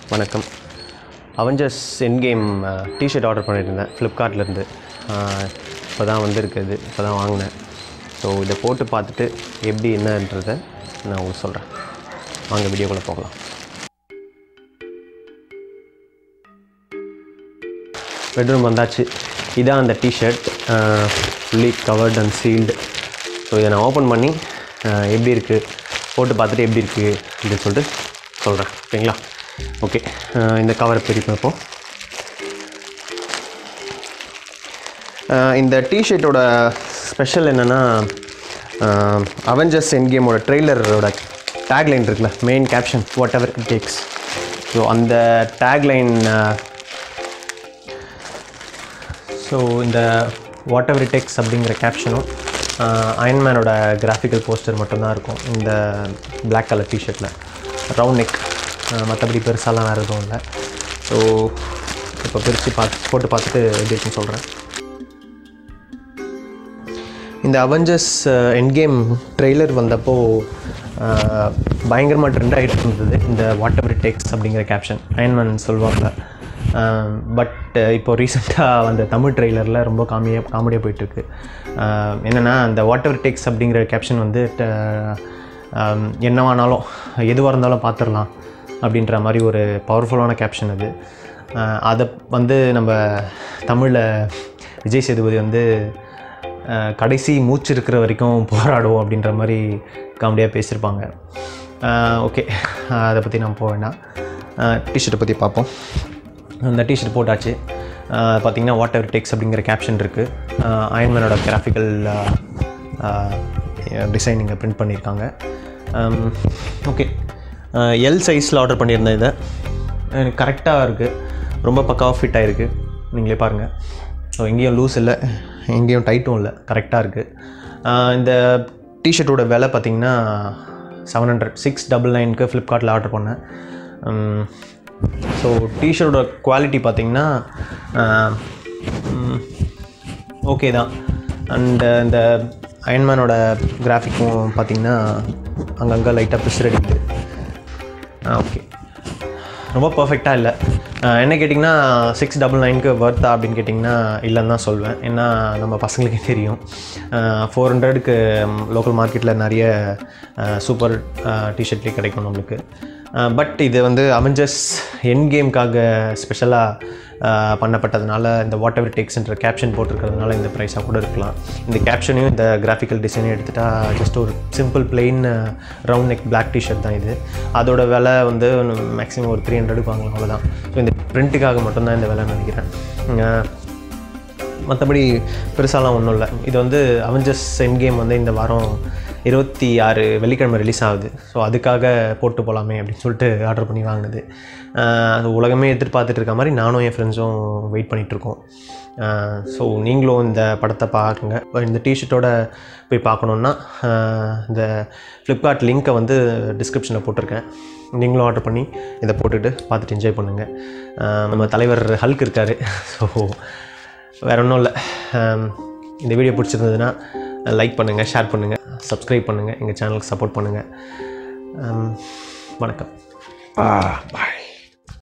வணக்கம் Avengers end game T-shirt order பண்ணியிருந்தேன் ஃப்ளிப்கார்ட்லேருந்து இப்போ தான் வந்திருக்குது இப்போ தான் வாங்கினேன் ஸோ இதை போட்டு பார்த்துட்டு எப்படி என்னன்றதை நான் உங்களுக்கு சொல்கிறேன் வாங்க வீடியோக்குள்ளே போகலாம் பெட்ரூம் வந்தாச்சு இதான் அந்த T-shirt fully covered and sealed so இதை நான் ஓப்பன் பண்ணி அஹ், எப்படி இருக்குது போட்டு பார்த்துட்டு எப்படி இருக்குது அப்படின்னு சொல்லிட்டு சொல்கிறேன் ஓகேங்களா ஓகே இந்த கவர் பிரிப்போம் இப்போ அஹ், இந்த டிஷர்ட்டோட ஸ்பெஷல் என்னென்னா அவெஞ்சர்ஸ் என் கேமோட ட்ரெய்லரோட டேக்லைன் இருக்குல்ல main caption whatever it takes so அந்த டேக்லைன் ஸோ இந்த வாட் எவர் டெக்ஸ் அப்படிங்கிற கேப்ஷனும் அயன்மேனோட கிராஃபிக்கல் போஸ்டர் மட்டும்தான் இருக்கும் இந்த Black கலர் டிஷர்ட்டில் ரவுண்ட் நெக் மற்றபடி பெருசாலாம் வேறு எதுவும் இல்லை ஸோ இப்போ பிரித்து பார்த்து போட்டு பார்த்துட்டு எப்படி இருக்குன்னு சொல்கிறேன் இந்த அவெஞ்சர்ஸ் என்கேம் ட்ரெய்லர் வந்தப்போ பயங்கரமாக ட்ரெண்ட் ஆகிட்டு இருந்தது இந்த வாட் எவர் டேக்ஸ் அப்படிங்கிற கேப்ஷன் அயன்மேன் சொல்லுவாங்க பட் இப்போ ரீசெண்டாக வந்த தமிழ் ட்ரெய்லரில் ரொம்ப காமெடியாக காமெடியாக போயிட்டுருக்கு என்னென்னா அந்த வாட் எவர் டேக்ஸ் அப்படிங்கிற கேப்ஷன் வந்து ட- ஆம், என்னவானாலும் எதுவாக இருந்தாலும் பார்த்துடலாம் அப்படின்ற மாதிரி ஒரு பவர்ஃபுல்லான கேப்ஷன் அது ஆஹ் அதை வந்து நம்ம தமிழில் விஜய் சேதுபதி வந்து ஆஹ் கடைசி மூச்சு இருக்கிற வரைக்கும் போராடுவோம் அப்படின்ற மாதிரி காமெடியாக பேசியிருப்பாங்க ஓகே அதை பற்றி நம்ம போக வேண்டாம் டிஷர்ட்டை பற்றி பார்ப்போம் அந்த டிஷர்ட் போட்டாச்சு பார்த்தீங்கன்னா வாட் எவர் டேக்ஸ் அப்படிங்கிற கேப்ஷன் இருக்குது அயன்மேனோட கிராஃபிக்கல் டிசைன் இங்கே பிரிண்ட் பண்ணியிருக்காங்க ஓகே எல் சைஸில் ஆர்டர் பண்ணியிருந்தேன் இதை எனக்கு கரெக்டாக இருக்குது ரொம்ப பக்காவாக ஃபிட் ஆகிருக்கு நீங்களே பாருங்கள் ஸோ எங்கேயும் லூஸ் இல்லை எங்கேயும் டைட்டும் இல்லை கரெக்டாக இருக்குது இந்த டிஷர்ட்டோட விலை பார்த்தீங்கன்னா செவன் ஹண்ட்ரட் சிக்ஸ் டபுள் நைனுக்கு ஃப்ளிப்கார்ட்டில் ஆர்டர் பண்ணேன் ஸோ டிஷர்ட்டோட குவாலிட்டி பார்த்தீங்கன்னா ஓகே தான் அண்ட் இந்த அயன்மேனோட கிராஃபிக்கும் பார்த்தீங்கன்னா அங்கங்கே லைட்டாக பிசுறு அடிக்குது ஓகே ரொம்ப பர்ஃபெக்டாக இல்லை அஹ் என்ன கேட்டிங்கன்னா சிக்ஸ் டபுள் நைனுக்கு வர்த்தா அப்படின்னு கேட்டிங்கன்னா இல்லைன்னு தான் சொல்வேன் ஏன்னா நம்ம பசங்களுக்கே தெரியும் ஃபோர் ஹண்ட்ரடுக்கு லோக்கல் மார்க்கெட்டில் நிறைய சூப்பர் டிஷர்ட்லேயே கிடைக்கும் நம்மளுக்கு பட் இது வந்து அவெஞ்சர்ஸ் என் கேம்காக ஸ்பெஷலாக பண்ணப்பட்டதுனால இந்த வாட் எவர் டேக்ஸ்ன்ற கேப்ஷன் போட்டிருக்கிறதுனால இந்த ப்ரைஸாக கூட இருக்கலாம் இந்த கேப்ஷனையும் இந்த கிராஃபிக்கல் டிசைனையும் எடுத்துட்டா ஜஸ்ட் ஒரு simple plain round neck black T-shirt தான் இது அதோட விலை வந்து மேக்ஸிமம் ஒரு த்ரீ ஹண்ட்ரடுக்கு வாங்கலாம் அவ்வளோதான் ஸோ இந்த பிரிண்ட்டுக்காக மட்டும்தான் இந்த விலைன்னு நினைக்கிறேன் அஹ் மற்றபடி பெருசாலாம் ஒன்றும் இல்லை இது வந்து அவெஞ்சர்ஸ் என் கேம் வந்து இந்த வாரம் இருபத்தி ஆறு வெள்ளிக்கிழமை ரிலீஸ் ஆகுது ஸோ அதுக்காக போட்டு போகலாமே அப்படின்னு சொல்லிட்டு ஆர்டர் பண்ணி வாங்கினது ஆஹ் அது உலகமே எதிர்பார்த்துட்டு இருக்க மாதிரி நானும் என் ஃப்ரெண்ட்ஸும் வெயிட் பண்ணிகிட்ருக்கோம் ஸோ நீங்களும் இந்த படத்தை பாருங்க இந்த டிஷர்ட்டோட போய் பார்க்கணுன்னா ஆஹ் இந்த ஃப்ளிப்கார்ட் லிங்க்கை வந்து டிஸ்கிரிப்ஷனில் போட்டிருக்கேன் நீங்களும் ஆர்டர் பண்ணி இதை போட்டுட்டு பார்த்துட்டு என்ஜாய் பண்ணுங்கள் ஆஹ் நம்ம தலைவர் ஹல்க் இருக்கார் ஸோ வேற ஒன்றும் இல்லை இந்த வீடியோ பிடிச்சிருந்ததுன்னா லைக் பண்ணுங்கள் ஷேர் பண்ணுங்கள் சப்ஸ்கிரைப் பண்ணுங்கள் எங்கள் சேனலுக்கு சப்போர்ட் பண்ணுங்கள் வணக்கம் Ah, bye.